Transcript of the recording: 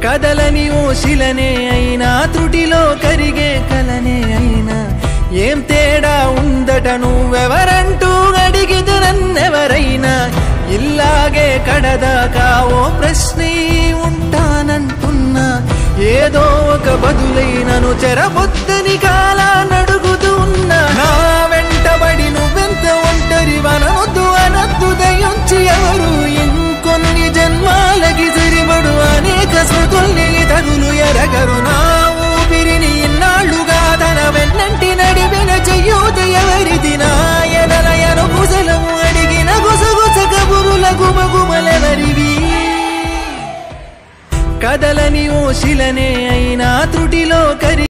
కదలని ఓ శిలనే అయినా త్రుటిలో కరిగే కలనే అయినా ఏం తేడా ఉందట నువ్వెవరంటూ అడిగిదు నన్నెవరైనా ఇల్లాగే కడదాకా ఓ ప్రశ్నే ఉంటానంటున్నా ఏదో ఒక బదులైనను చెరబొద్దని కాలా నడుగుతూ ఉన్నా నా వెంటబడి నువ్వెంత ఒంటరి వనవద్దు అనద్దు దయించి ఎవరు ఇంకొన్ని జన్మాలకి సరిపడు అనేక స్మృతుల్ని తగులు ఎరగరు నా ఊపిరిని ఇన్నాళ్ళుగా తన వెన్నంటి నడిపిన చెయ్యూత ఎవరిది నా ఎదలయను కుశలము అడిగిన గుసగుస కబురుల గుమగుమలెవరివి కదలని ఓ శిలనే అయినా త్రుటిలో కరి